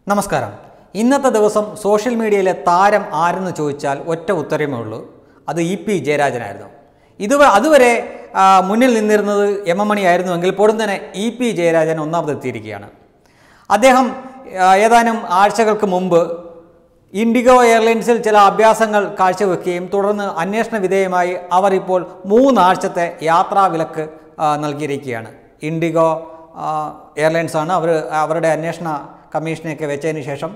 നമസ്കാരം ഇന്നത്തെ ദിവസം സോഷ്യൽ മീഡിയയിലെ താരം ആരെന്ന് ചോദിച്ചാൽ ഒറ്റ ഉത്തരമേ ഉള്ളൂ അത് ഇ പി ജയരാജനായിരുന്നു ഇതുവരെ അതുവരെ ആ, മുന്നിൽ നിന്നിരുന്നത് എം എം മണി ആയിരുന്നുവെങ്കിൽ പോലും തന്നെ ഇ പി ജയരാജൻ ഒന്നാമതെത്തിയിരിക്കുകയാണ് അദ്ദേഹം ആ, ഏതാനും ആഴ്ചകൾക്ക് മുമ്പ് ഇൻഡിഗോ എയർലൈൻസിൽ ചില അഭ്യാസങ്ങൾ കാഴ്ചവെക്കുകയും തുടർന്ന് അന്വേഷണ വിധേയമായി അവർ ഇപ്പോൾ മൂന്നാഴ്ചത്തെ യാത്രാ വിലക്ക് ആ, നൽകിയിരിക്കുകയാണ് ഇൻഡിഗോ ആ, എയർലൈൻസ് ആണ് അവർ അവരുടെ അന്വേഷണ കമ്മീഷനെയൊക്കെ വെച്ചതിന് ശേഷം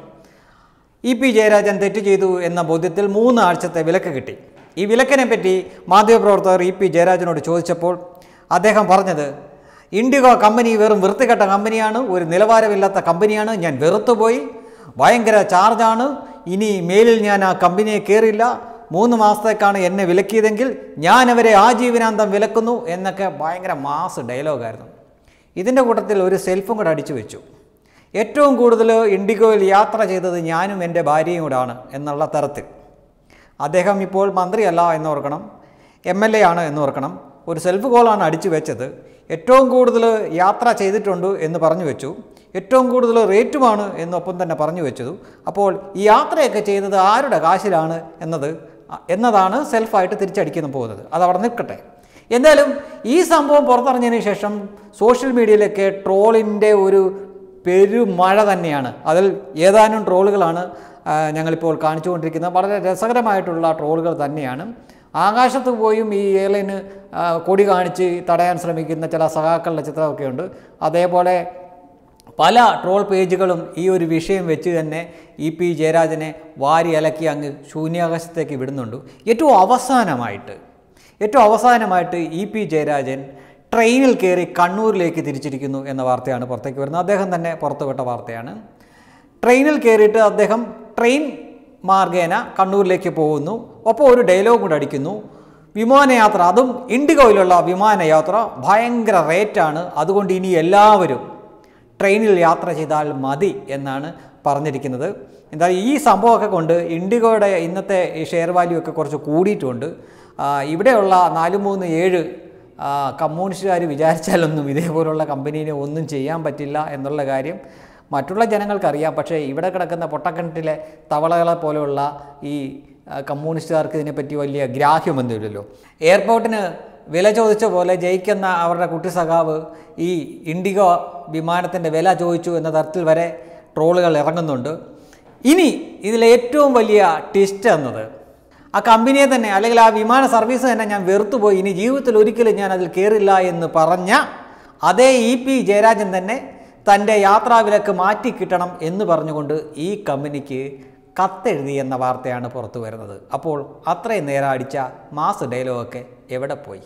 ഇ പി ജയരാജൻ തെറ്റ് ചെയ്തു എന്ന ബോധ്യത്തിൽ മൂന്ന് ആഴ്ചത്തെ വിലക്ക് കിട്ടി ഈ വിലക്കിനെ പറ്റി മാധ്യമപ്രവർത്തകർ ഇ പി ജയരാജനോട് ചോദിച്ചപ്പോൾ അദ്ദേഹം പറഞ്ഞത് ഇൻഡിഗോ കമ്പനി വെറും വൃത്തികെട്ട കമ്പനിയാണ് ഒരു നിലവാരമില്ലാത്ത കമ്പനിയാണ് ഞാൻ വെറുത്തുപോയി ഭയങ്കര ചാർജാണ് ഇനി മേലിൽ ഞാൻ ആ കമ്പനിയെ കയറില്ല മൂന്ന് മാസത്തേക്കാണ് എന്നെ വിലക്കിയതെങ്കിൽ ഞാൻ അവരെ ആജീവനാന്തം വിലക്കുന്നു എന്നൊക്കെ ഭയങ്കര മാസ് ഡയലോഗായിരുന്നു ഇതിൻ്റെ കൂട്ടത്തിൽ ഒരു സെൽഫും കൂടെ അടിച്ചു വെച്ചു ഏറ്റവും കൂടുതൽ ഇൻഡിഗോയിൽ യാത്ര ചെയ്തത് ഞാനും എൻ്റെ ഭാര്യയും കൂടാണ് എന്നുള്ള തരത്തിൽ അദ്ദേഹം ഇപ്പോൾ മന്ത്രിയല്ല എന്നോർക്കണം എം എൽ എ ആണ് എന്നോർക്കണം ഒരു സെൽഫ് കോളാണ് അടിച്ചു വെച്ചത് ഏറ്റവും കൂടുതൽ യാത്ര ചെയ്തിട്ടുണ്ട് എന്ന് പറഞ്ഞു വെച്ചു ഏറ്റവും കൂടുതൽ റേറ്റുമാണ് എന്നൊപ്പം തന്നെ പറഞ്ഞു വെച്ചതു അപ്പോൾ ഈ യാത്രയൊക്കെ ചെയ്തത് ആരുടെ കാശിലാണ് എന്നത് എന്നതാണ് സെൽഫായിട്ട് തിരിച്ചടിക്കുന്നു പോകുന്നത് അത് അവിടെ നിൽക്കട്ടെ എന്തായാലും ഈ സംഭവം പുറത്തറിഞ്ഞതിന് ശേഷം സോഷ്യൽ മീഡിയയിലൊക്കെ ട്രോളിൻ്റെ ഒരു പെരുമഴ തന്നെയാണ് അതിൽ ഏതാനും ട്രോളുകളാണ് ആ, ഞങ്ങളിപ്പോൾ കാണിച്ചുകൊണ്ടിരിക്കുന്നത് വളരെ രസകരമായിട്ടുള്ള ട്രോളുകൾ തന്നെയാണ് ആകാശത്ത് പോയും ഈ എയർലൈന് ആ, കൊടി കാണിച്ച് തടയാൻ ശ്രമിക്കുന്ന ചില സഖാക്കളുടെ ചിത്രമൊക്കെ ഉണ്ട് അതേപോലെ പല ട്രോൾ പേജുകളും ഈ ഒരു വിഷയം വെച്ച് തന്നെ ഇ പി ജയരാജനെ വാരി അലക്കി അങ്ങ് ശൂന്യാകാശത്തേക്ക് വിടുന്നുണ്ട് ഏറ്റവും അവസാനമായിട്ട് ഏറ്റവും അവസാനമായിട്ട് ഇ പി ജയരാജൻ ട്രെയിനിൽ കയറി കണ്ണൂരിലേക്ക് തിരിച്ചിരിക്കുന്നു എന്ന വാർത്തയാണ് പുറത്തേക്ക് വരുന്നത് അദ്ദേഹം തന്നെ പുറത്തുവിട്ട വാർത്തയാണ് ട്രെയിനിൽ കയറിയിട്ട് അദ്ദേഹം ട്രെയിൻ മാർഗേന കണ്ണൂരിലേക്ക് പോകുന്നു ഒപ്പം ഒരു ഡയലോഗ് കൂടെ അടിക്കുന്നു വിമാനയാത്ര അതും ഇൻഡിഗോയിലുള്ള വിമാനയാത്ര ഭയങ്കര റേറ്റാണ് അതുകൊണ്ട് ഇനി എല്ലാവരും ട്രെയിനിൽ യാത്ര ചെയ്താൽ മതി എന്നാണ് പറഞ്ഞിരിക്കുന്നത് എന്തായാലും ഈ സംഭവമൊക്കെ കൊണ്ട് ഇൻഡിഗോയുടെ ഇന്നത്തെ ഈ ഷെയർ വാല്യൂ ഒക്കെ കുറച്ച് കൂടിയിട്ടുണ്ട് ആ, ഇവിടെയുള്ള നാല് മൂന്ന് ഏഴ് ആ, കമ്മ്യൂണിസ്റ്റുകാർ വിചാരിച്ചാലൊന്നും ഇതേപോലുള്ള കമ്പനീനെ ഒന്നും ചെയ്യാൻ പറ്റില്ല എന്നുള്ള കാര്യം മറ്റുള്ള ജനങ്ങൾക്കറിയാം പക്ഷേ ഇവിടെ കിടക്കുന്ന പൊട്ടക്കിണറ്റിലെ തവളകളെ പോലെയുള്ള ഈ ആ, കമ്മ്യൂണിസ്റ്റുകാർക്ക് ഇതിനെപ്പറ്റി വലിയ ഗ്രാഹ്യമൊന്നുമില്ലല്ലോ എയർപോർട്ടിന് വില ചോദിച്ച പോലെ ജയിക്കുന്ന അവരുടെ കുട്ടി സഖാവ് ഈ ഇൻഡിഗോ വിമാനത്തിൻ്റെ വില ചോദിച്ചു എന്ന തരത്തിൽ വരെ ട്രോളുകൾ ഇറങ്ങുന്നുണ്ട് ഇനി ഇതിലെ ഏറ്റവും വലിയ ട്വിസ്റ്റ് എന്നത് ആ കമ്പനിയെ തന്നെ അല്ലെങ്കിൽ ആ വിമാന സർവീസ് തന്നെ ഞാൻ വെറുത്തുപോയി ഇനി ജീവിതത്തിൽ ഒരിക്കലും ഞാൻ അതിൽ കയറില്ല എന്ന് പറഞ്ഞ അതേ ഇ പി ജയരാജൻ തന്നെ തൻ്റെ യാത്രാവിലക്ക് മാറ്റി കിട്ടണം എന്ന് പറഞ്ഞുകൊണ്ട് ഈ കമ്പനിക്ക് കത്തെഴുതി എന്ന വാർത്തയാണ് പുറത്തു വരുന്നത് അപ്പോൾ അത്രയും നേരം അടിച്ച മാസ് ഡയലോഗൊക്കെ എവിടെ പോയി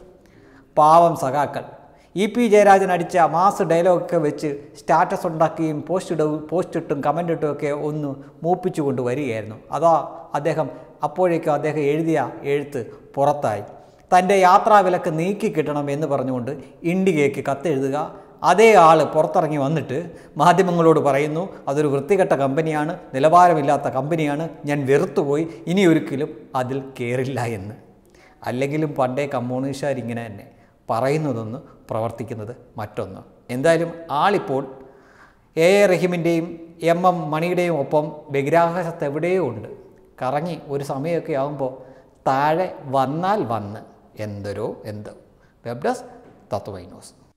പാവം സഖാക്കൾ ഇ പി ജയരാജൻ അടിച്ച മാസ് ഡയലോഗൊക്കെ വെച്ച് സ്റ്റാറ്റസ് ഉണ്ടാക്കുകയും പോസ്റ്റ് ഇടവും പോസ്റ്റ് ഇട്ടും കമൻ്റ് ഇട്ടും ഒക്കെ ഒന്ന് മൂപ്പിച്ചു കൊണ്ട് വരികയായിരുന്നു അതാ അദ്ദേഹം അപ്പോഴേക്കും അദ്ദേഹം എഴുതിയ എഴുത്ത് പുറത്തായി തൻ്റെ യാത്രാവിലക്ക് നീക്കി കിട്ടണം എന്ന് പറഞ്ഞുകൊണ്ട് ഇൻഡിഗയ്ക്ക് കത്തെഴുതുക അതേ ആൾ പുറത്തിറങ്ങി വന്നിട്ട് മാധ്യമങ്ങളോട് പറയുന്നു അതൊരു വൃത്തികെട്ട കമ്പനിയാണ് നിലവാരമില്ലാത്ത കമ്പനിയാണ് ഞാൻ വെറുത്തുപോയി ഇനി ഒരിക്കലും അതിൽ കയറില്ല എന്ന് അല്ലെങ്കിലും പണ്ടേ കമ്മ്യൂണിസ്റ്റുകാർ ഇങ്ങനെ തന്നെ പറയുന്നതൊന്ന് പ്രവർത്തിക്കുന്നത് മറ്റൊന്ന് എന്തായാലും ആളിപ്പോൾ എ എ റഹീമിൻ്റെയും എം എം മണിയുടെയും ഒപ്പം ബഹിരാകാശത്ത് എവിടെയോ ഉണ്ട് കറങ്ങി ഒരു സമയമൊക്കെ ആകുമ്പോൾ താഴെ വന്നാൽ വന്ന് എന്തരോ എന്തോ വെബ് ഡെസ്ക് തത്വമൈ ന്യൂസ്